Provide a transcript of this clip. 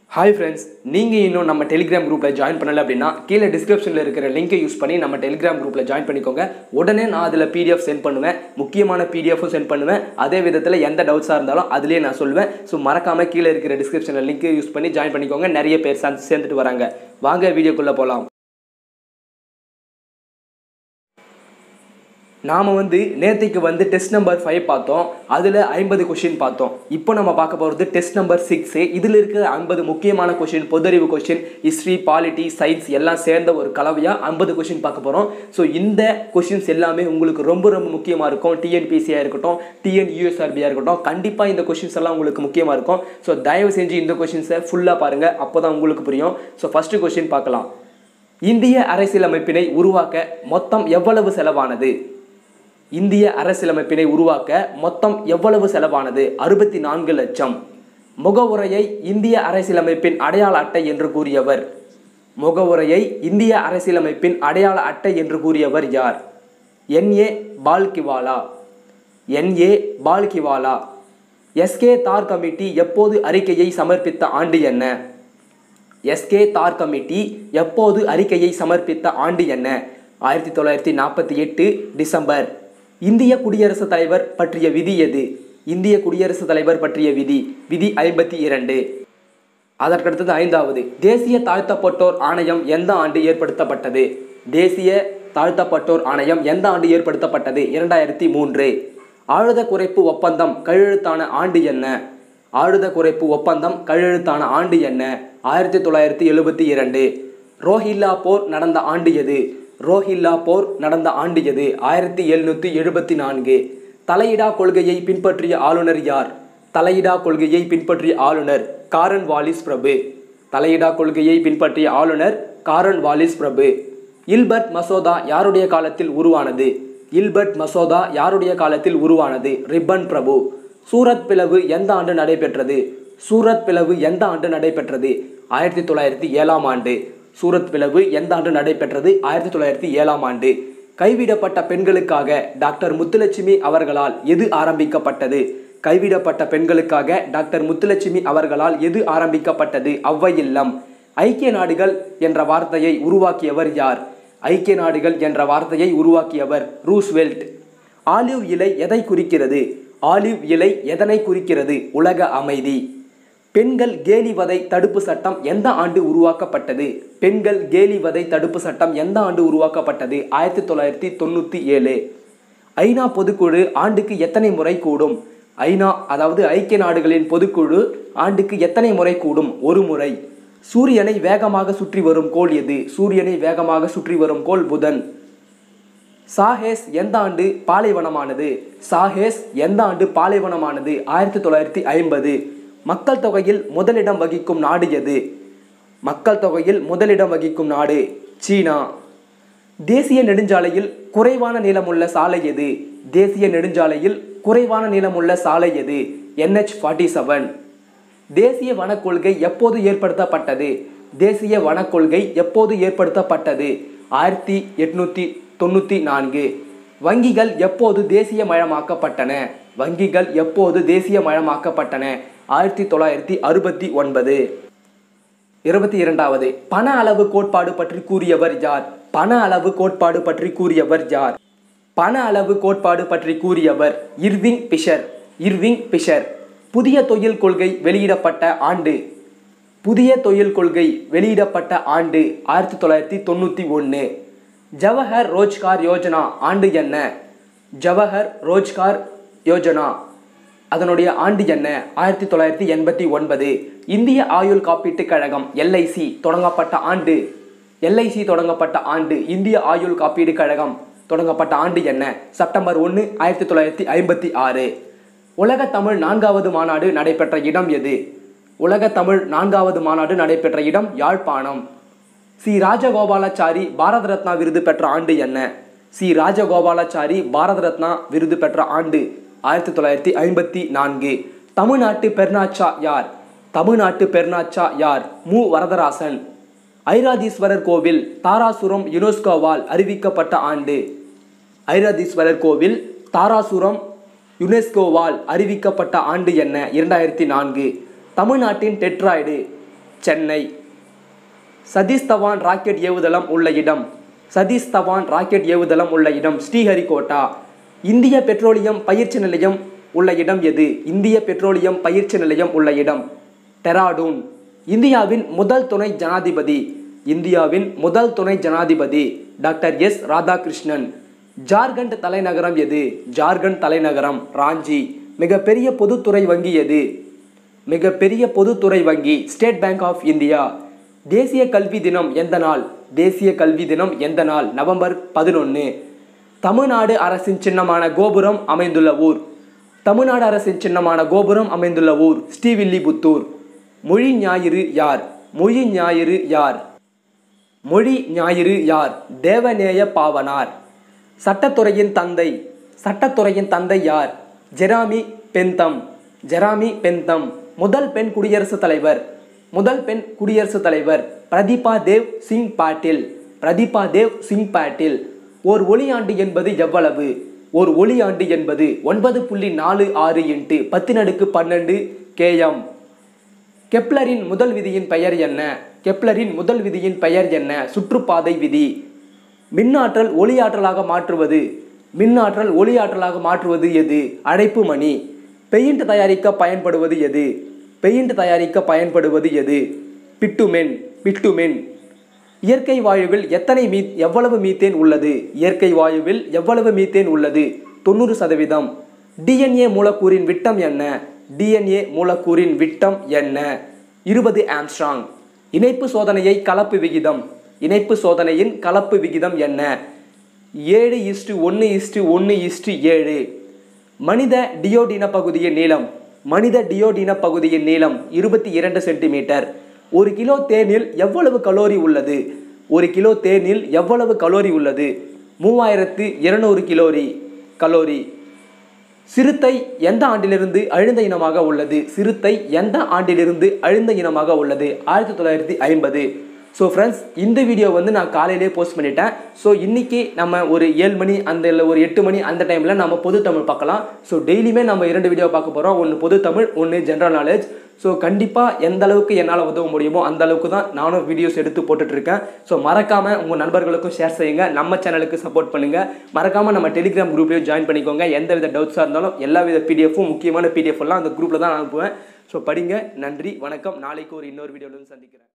hi friends நீங்கள் இன்னும் நம்ம டெலிகிராம் குரூப்பில் ஜாயின் பண்ணல அப்படின்னா கீழே டிஸ்கிரிப்ஷனில் இருக்கிற லிங்கை யூஸ் பண்ணி நம்ம டெலிகிராம் குரூப்பில் ஜாயின் பண்ணிக்கோங்க உடனே நான் அதில் பிடிஎஃப் சென்ட் பண்ணுவேன் முக்கியமான பிடிஎஃப்பும் சென்ட் பண்ணுவேன் அதே விதத்தில் எந்த டவுட்ஸாக இருந்தாலும் அதிலே நான் சொல்லுவேன் ஸோ மறக்காமல் கீழே இருக்கிற டிஸ்கிரிப்ஷனில் லிங்கை யூஸ் பண்ணி ஜாயின் பண்ணிக்கோங்க நிறைய பேர் சேர்ந்து சேர்ந்துட்டு வராங்க வாங்க வீடியோக்குள்ளே போகலாம் நாம் வந்து நேற்றுக்கு வந்து டெஸ்ட் நம்பர் ஃபைவ் பார்த்தோம் அதில் ஐம்பது கொஷின் பார்த்தோம் இப்போ நம்ம பார்க்க போகிறது டெஸ்ட் நம்பர் சிக்ஸு இதில் இருக்கிற ஐம்பது முக்கியமான கொஷின் பொதறிவு கொஷின் ஹிஸ்ட்ரி பாலிட்டி சயின்ஸ் எல்லாம் சேர்ந்த ஒரு கலவையாக ஐம்பது கொஷின் பார்க்க போகிறோம் ஸோ இந்த கொஷின்ஸ் எல்லாமே உங்களுக்கு ரொம்ப ரொம்ப முக்கியமாக இருக்கும் டிஎன்பிசியாக இருக்கட்டும் டிஎன் யூஎஸ்ஆர்பியாக இருக்கட்டும் கண்டிப்பாக இந்த கொஷின்ஸ் எல்லாம் உங்களுக்கு முக்கியமாக இருக்கும் ஸோ தயவு செஞ்சு இந்த கொஷின்ஸை ஃபுல்லாக பாருங்கள் அப்போ தான் உங்களுக்கு புரியும் ஸோ ஃபஸ்ட்டு கொஷின் பார்க்கலாம் இந்திய அரசியலமைப்பினை உருவாக்க மொத்தம் எவ்வளவு செலவானது இந்திய அரசியலமைப்பினை உருவாக்க மொத்தம் எவ்வளவு செலவானது அறுபத்தி நான்கு லட்சம் முகவுரையை இந்திய அரசியலமைப்பின் அடையாள அட்டை என்று கூறியவர் முகவுரையை இந்திய அரசியலமைப்பின் அடையாள அட்டை என்று கூறியவர் யார் N A Palkhivala N A Palkhivala SK Dhar committee எப்போது அறிக்கையை சமர்ப்பித்த ஆண்டு என்ன எஸ்கே தார் கமிட்டி எப்போது அறிக்கையை சமர்ப்பித்த ஆண்டு என்ன ஆயிரத்தி தொள்ளாயிரத்தி நாற்பத்தி எட்டு டிசம்பர் இந்திய குடியரசுத் தலைவர் பற்றிய விதி எது இந்திய குடியரசுத் தலைவர் பற்றிய விதி விதி ஐம்பத்தி இரண்டு அதற்கடுத்தது ஐந்தாவது தேசிய தாழ்த்தப்பட்டோர் ஆணையம் எந்த ஆண்டு ஏற்படுத்தப்பட்டது தேசிய தாழ்த்தப்பட்டோர் ஆணையம் எந்த ஆண்டு ஏற்படுத்தப்பட்டது இரண்டாயிரத்தி மூன்று ஆழுத குறைப்பு ஒப்பந்தம் கையெழுத்தான ஆண்டு என்ன ஆழுத குறைப்பு ஒப்பந்தம் கையெழுத்தான ஆண்டு என்ன ஆயிரத்தி தொள்ளாயிரத்தி எழுபத்தி இரண்டு ரோஹில்லா போர் நடந்த ஆண்டு எது ரோஹில்லா போர் நடந்த ஆண்டு எது ஆயிரத்தி எழுநூற்றி எழுபத்தி நான்கு தலையிடா கொள்கையை பின்பற்றிய ஆளுநர் யார் தலையிடா கொள்கையை பின்பற்றிய ஆளுநர் காரன் வாலிஸ் பிரபு தலையிடா கொள்கையை பின்பற்றிய ஆளுநர் காரன் வாலிஸ் பிரபு இல்பர்ட் மசோதா யாருடைய காலத்தில் உருவானது இல்பர்ட் மசோதா யாருடைய காலத்தில் உருவானது ரிப்பன் பிரபு சூரத் பிளவு எந்த ஆண்டு நடைபெற்றது சூரத் பிளவு எந்த ஆண்டு நடைபெற்றது ஆயிரத்தி தொள்ளாயிரத்தி ஏழாம் ஆண்டு சூரத் பிளவு எந்த ஆண்டு நடைபெற்றது ஆயிரத்தி தொள்ளாயிரத்தி ஏழாம் ஆண்டு கைவிடப்பட்ட பெண்களுக்காக டாக்டர் முத்துலட்சுமி அவர்களால் எது ஆரம்பிக்கப்பட்டது கைவிடப்பட்ட பெண்களுக்காக டாக்டர் முத்துலட்சுமி அவர்களால் எது ஆரம்பிக்கப்பட்டது அவ்வை இல்லம் ஐக்கிய நாடுகள் என்ற வார்த்தையை உருவாக்கியவர் யார் ஐக்கிய நாடுகள் என்ற வார்த்தையை உருவாக்கியவர் ரூஸ்வெல்ட் ஆலிவ் இலை எதை குறிக்கிறது ஆலிவ் இலை எதனை குறிக்கிறது உலக அமைதி பெண்கள் கேலிவதை தடுப்பு சட்டம் எந்த ஆண்டு உருவாக்கப்பட்டது பெண்கள் கேலிவதை தடுப்பு சட்டம் எந்த ஆண்டு உருவாக்கப்பட்டது ஆயிரத்தி தொள்ளாயிரத்தி தொண்ணூற்றி ஏழு ஐநா பொதுக்குழு ஆண்டுக்கு எத்தனை முறை கூடும் ஐநா அதாவது ஐக்கிய நாடுகளின் பொதுக்குழு ஆண்டுக்கு எத்தனை முறை கூடும் ஒரு முறை சூரியனை வேகமாக சுற்றி வரும் கோள் எது சூரியனை வேகமாக சுற்றி வரும் கோள் புதன் சாஹேஸ் எந்த ஆண்டு பாலைவனமானது சாஹேஸ் எந்த ஆண்டு பாலைவனமானது ஆயிரத்தி தொள்ளாயிரத்தி ஐம்பது மக்கள் தொகையில் முதலிடம் வகிக்கும் நாடு எது மக்கள் தொகையில் முதலிடம் வகிக்கும் நாடு சீனா தேசிய நெடுஞ்சாலையில் குறைவான நீளமுள்ள சாலை எது தேசிய நெடுஞ்சாலையில் குறைவான நீளமுள்ள சாலை எது என்ஹெச் ஃபார்ட்டி செவன் தேசிய வனக்கொள்கை எப்போது ஏற்படுத்தப்பட்டது தேசிய வனக்கொள்கை எப்போது ஏற்படுத்தப்பட்டது ஆயிரத்தி எட்நூத்தி தொண்ணூற்றி நான்கு வங்கிகள் எப்போது தேசியமயமாக்கப்பட்டன வங்கிகள் எப்போது தேசியமயமாக்கப்பட்டன ஆயிரத்தி தொள்ளாயிரத்தி அறுபத்தி ஒன்பது இருபத்தி இரண்டாவது பண அளவு கோட்பாடு பற்றி கூறியவர் யார் பண அளவு கோட்பாடு பற்றி கூறியவர் யார் பண அளவு கோட்பாடு பற்றி கூறியவர் இர்விங் பிஷர் இர்விங் பிஷர் புதிய தொழில் கொள்கை வெளியிடப்பட்ட ஆண்டு புதிய தொழில் கொள்கை வெளியிடப்பட்ட ஆண்டு ஆயிரத்தி தொள்ளாயிரத்தி தொண்ணூற்றி ஒன்று ஜவஹர் ரோஜ்கார் யோஜனா ஆண்டு என்ன ஜவஹர் ரோஜ்கார் யோஜனா அதனுடைய ஆண்டு என்ன ஆயிரத்தி தொள்ளாயிரத்தி எண்பத்தி ஒன்பது இந்திய ஆயுள் காப்பீட்டுக் கழகம் எல்ஐசி தொடங்கப்பட்ட ஆண்டு எல்ஐசி தொடங்கப்பட்ட ஆண்டு இந்திய ஆயுள் காப்பீடு கழகம் தொடங்கப்பட்ட ஆண்டு என்ன செப்டம்பர் ஒன்று ஆயிரத்தி தொள்ளாயிரத்தி ஐம்பத்தி ஆறு உலக தமிழ் நான்காவது மாநாடு நடைபெற்ற இடம் எது உலக தமிழ் நான்காவது மாநாடு நடைபெற்ற இடம் யாழ்ப்பாணம் சி ராஜகோபாலாச்சாரி பாரத ரத்னா விருது பெற்ற ஆண்டு என்ன சி ராஜகோபாலாச்சாரி பாரத ரத்னா விருது பெற்ற ஆண்டு ஆயிரத்தி தொள்ளாயிரத்தி ஐம்பத்தி நான்கு தமிழ்நாட்டு பெர்னாச்சா யார் தமிழ்நாட்டு பெர்னாச்சா யார் மு வரதராசன் ஐராதீஸ்வரர் கோவில் தாராசுரம் யுனெஸ்கோவால் அறிவிக்கப்பட்ட ஆண்டு ஐராதீஸ்வரர் கோவில் தாராசுரம் யுனெஸ்கோவால் அறிவிக்கப்பட்ட ஆண்டு என்ன இரண்டாயிரத்தி நான்கு தமிழ்நாட்டின் டெட்ராய்டு சென்னை சதீஷ் தவான் ராக்கெட் ஏவுதளம் உள்ள இடம் சதீஷ் தவான் ராக்கெட் ஏவுதளம் உள்ள இடம் ஸ்ரீஹரிகோட்டா இந்திய பெட்ரோலியம் பயிற்சி நிலையம் உள்ள இடம் எது இந்திய பெட்ரோலியம் பயிற்சி நிலையம் உள்ள இடம் டெராடூன் இந்தியாவின் முதல் துணை ஜனாதிபதி இந்தியாவின் முதல் துணை ஜனாதிபதி டாக்டர் எஸ் ராதாகிருஷ்ணன் ஜார்க்கண்ட் தலைநகரம் எது ஜார்க்கண்ட் தலைநகரம் ராஞ்சி மிகப்பெரிய பொதுத்துறை வங்கி எது மிகப்பெரிய பொதுத்துறை வங்கி ஸ்டேட் பேங்க் ஆஃப் இந்தியா தேசிய கல்வி தினம் எந்த நாள் தேசிய கல்வி தினம் எந்த நாள் நவம்பர் பதினொன்று தமிழ்நாடு அரசின் சின்னமான கோபுரம் அமைந்துள்ள ஊர் தமிழ்நாடு அரசின் சின்னமான கோபுரம் அமைந்துள்ள ஊர் ஸ்ரீவில்லிபுத்தூர் மொழி ஞாயிறு யார் மொழி ஞாயிறு யார் மொழி ஞாயிறு யார் தேவநேய பாவனார் சட்டத்துறையின் தந்தை சட்டத்துறையின் தந்தை யார் ஜெராமி பெந்தம் ஜெராமி பெந்தம் முதல் பெண் குடியரசுத் தலைவர் முதல் பெண் குடியரசுத் தலைவர் பிரதீபா தேவ் சிங் பாட்டில் பிரதீபா தேவ் சிங் பாட்டில் ஓர் ஒளியாண்டு என்பது எவ்வளவு ஒரு ஒளியாண்டு என்பது ஒன்பது புள்ளி நாலு ஆறு இன்ட்டு பத்தினடுக்கு பன்னெண்டு கேஎம் கெப்லரின் முதல் விதியின் பெயர் என்ன கெப்லரின் முதல் விதியின் பெயர் என்ன சுற்றுப்பாதை விதி மின்னாற்றல் ஒளியாற்றலாக மாற்றுவது மின்னாற்றல் ஒளியாற்றலாக மாற்றுவது எது அழைப்பு மணி பெயிண்ட் தயாரிக்க பயன்படுவது எது பெயிண்ட் தயாரிக்க பயன்படுவது எது பிட்டுமென் பிட்டுமென் இயற்கை வாயுவில் எத்தனை மீ எவ்வளவு மீத்தேன் உள்ளது இயற்கை வாயுவில் எவ்வளவு மீத்தேன் உள்ளது தொண்ணூறு சதவீதம் டிஎன்ஏ மூலக்கூறின் விட்டம் என்ன டிஎன்ஏ மூலக்கூறின் விட்டம் என்ன இருபது ஆம்ஸ்ட்ராங் இணைப்பு சோதனையை கலப்பு விகிதம் இணைப்பு சோதனையின் கலப்பு விகிதம் என்ன ஏழு இஸ்டு ஒன்று இஸ்டு ஒன்று இஸ்டு ஏழு மனித டியோடின பகுதியின் நீளம் மனித டியோடின பகுதியின் நீளம் இருபத்தி இரண்டு சென்டிமீட்டர் ஒரு கிலோ தேனில் எவ்வளவு கலோரி உள்ளது ஒரு கிலோ தேனில் எவ்வளவு கலோரி உள்ளது மூவாயிரத்து இருநூறு கிலோரி கலோரி சிறுத்தை எந்த ஆண்டிலிருந்து அழிந்த இனமாக உள்ளது சிறுத்தை எந்த ஆண்டிலிருந்து அழிந்த இனமாக உள்ளது ஆயிரத்தி தொள்ளாயிரத்தி ஐம்பது ஸோ ஃப்ரெண்ட்ஸ் இந்த வீடியோ வந்து நான் காலையிலே போஸ்ட் பண்ணிட்டேன் ஸோ இன்றைக்கி நம்ம ஒரு ஏழு மணி அந்த இல்லை ஒரு எட்டு மணி அந்த டைமில் நம்ம பொது தமிழ் பார்க்கலாம் ஸோ டெய்லியுமே நம்ம இரண்டு வீடியோ பார்க்க போகிறோம் ஒன்று பொது தமிழ் ஒன்று ஜென்ரல் நாலேஜ் ஸோ கண்டிப்பாக எந்த அளவுக்கு என்னால் உதவ முடியுமோ அந்த அளவுக்கு தான் நானும் வீடியோஸ் எடுத்து போட்டுட்ருக்கேன் ஸோ மறக்காமல் உங்கள் நண்பர்களுக்கும் ஷேர் செய்யுங்க நம்ம சேனலுக்கு சப்போர்ட் பண்ணுங்கள் மறக்காமல் நம்ம டெலிகிராம் குரூப்லேயும் ஜாயின் பண்ணிக்கோங்க எந்த வித டவுட்ஸாக இருந்தாலும் எல்லா வித பிடிஎஃப்பும் முக்கியமான பிடிஎஃப் எல்லாம் அந்த குரூப்பில் தான் அனுப்புவேன் ஸோ படிங்க நன்றி வணக்கம் நாளைக்கு ஒரு இன்னொரு வீடியோவில் சந்திக்கிறேன்